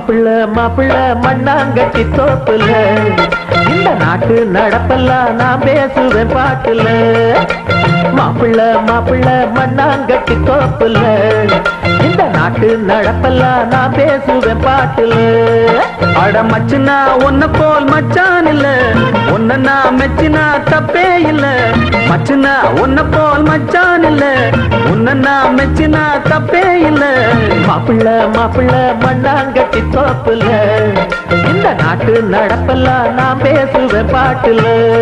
மாப்பிள்ள மாப்பிள்ள மண்ணாங்கட்டி தோப்புல இந்த நாட்டு நடப்பெல்லாம் நான் பேசுவேன் பாட்டுல மாப்பிள்ள மாப்பிள்ள மண்ணாங்கட்டி தோப்புல இந்த நாட்டு நடப்பெல்லாம் நான் பேசுவேன் பாட்டுல அட மச்சுனா உன்ன போல் மச்சான் இல்ல உன்ன நான் மெச்சினா தப்பே இல்ல மச்சுனா உன்ன போல் மச்சான் இல்ல உன்ன நான் மெச்சினா தப்பே இல்ல மாப்பிள்ள மாப்பிள்ள மண்ணாங்கட்டி தோப்புல இந்த நாட்டு நடப்பெல்லாம் நான் பேசுவேன் பாட்டுல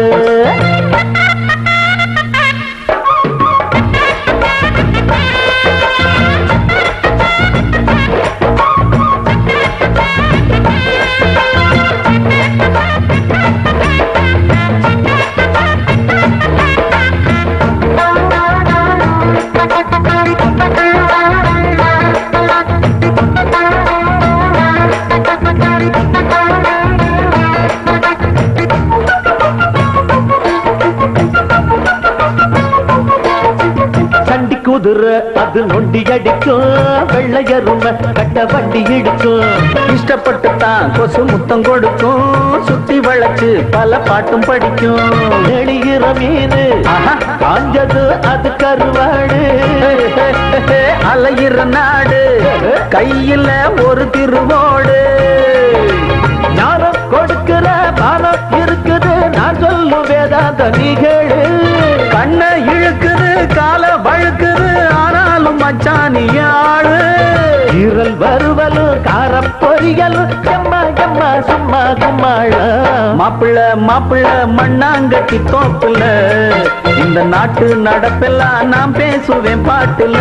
சண்டி குதிரை அது நொண்டி அடிக்கும் வெள்ளையருமை கட்ட வண்டி இடிக்கும் இஷ்டப்பட்டு தான் கொசு முத்தம் கொடுக்கும் சுத்தி வளைச்சு பல பாட்டும் படிக்கும் நெளிகிற மீனு ஆஹா. காஞ்சது அது கருவாடு அலையிற நாடு கையில ஒரு திருவோடு ஞானம் கொடுக்கிற பானம் இருக்குது நான் சொல்லும் வேதாந்த நீகேடு கண்ணை இழுக்குது கால வழுக்குது ஆனாலும் மச்சான் நீ ஆளு ஈரல் வருவலும் காரம் பொரியலும் எம்மா எம்மா சும்மா கும்மாள மாப்பிள்ள மாப்பிள்ள மண்ணாங்கட்டி தோப்புல இந்த நாட்டு நடப்பெல்லாம் நான் பேசுவேன் பாட்டுல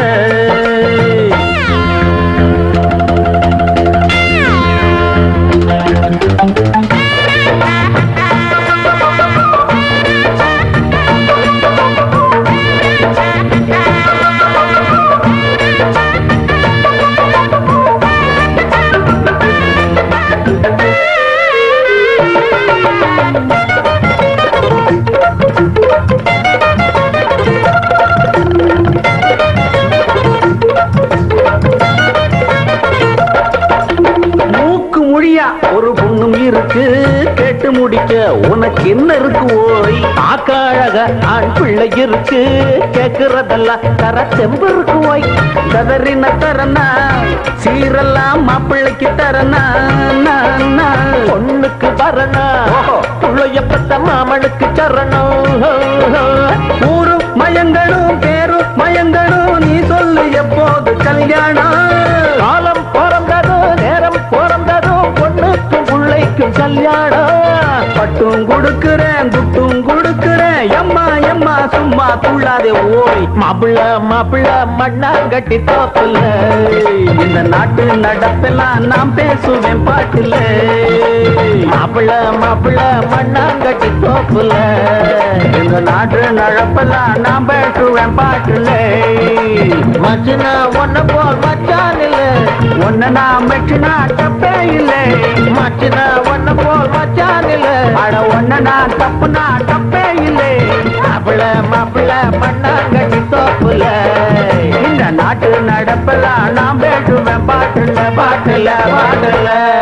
மூக்கு மொழியா ஒரு பொண்ணும் இருக்கு கேட்டு முடிக்க உனக்கு என்ன இருக்கு ஓய் பார்க்க அழக ஆண் பிள்ளை இருக்கு கேக்குறதெல்லாம் தர செம்பு இருக்கு ஓய் கதறின தரனா சீரெல்லாம் மாப்பிள்ளைக்கு தரனா நான், நான். பொண்ணுக்கு வரணா ஓஹோ. புள்ளைய பத்த மாமனுக்கு சரணம் ஊரு மயங்களும் பேரும் மயங்களும் நீ சொல்லு எப்போது கல்யாணம் காலம் பிறந்ததும் நேரம் பிறந்ததும் பொண்ணுக்கும் பிள்ளைக்கும் கல்யாணம் பட்டும் கொடுக்கிறேன் துட்டும் கொடுக்கிறேன் எம்மா எம்மா சும்மா துள்ளாதே ஓய் மாப்பிள்ள மாப்பிள்ள மண்ணாங்கட்டி தோப்புல இந்த நாட்டு நடப்பெல்லாம் நான் பேசுவேன் பாட்டுல மாப்பிள்ள மாப்பிள்ள மண்ணாங்கட்டி தோப்புல இந்த நாட்டு நடப்பெல்லாம் நான் பேசுவேன் பாட்டுல மச்சினா ஒன்ன போல் மச்சான் இல்ல ஒன்ன நான் மெச்சினா தப்பே இல்லை மச்சினா ஒன்ன போல் மச்சான் இல்ல அட ஒன்ன நான் தப்புனா தப்பே இல்லை மாப்பிள்ள மாப்பிள்ள மண்ணாங்கட்டி தோப்புல இந்த நாட்டு நடப்பெல்லாம் நான் பேசுவேன் பாட்டுல பாட்டுல பாட்டுல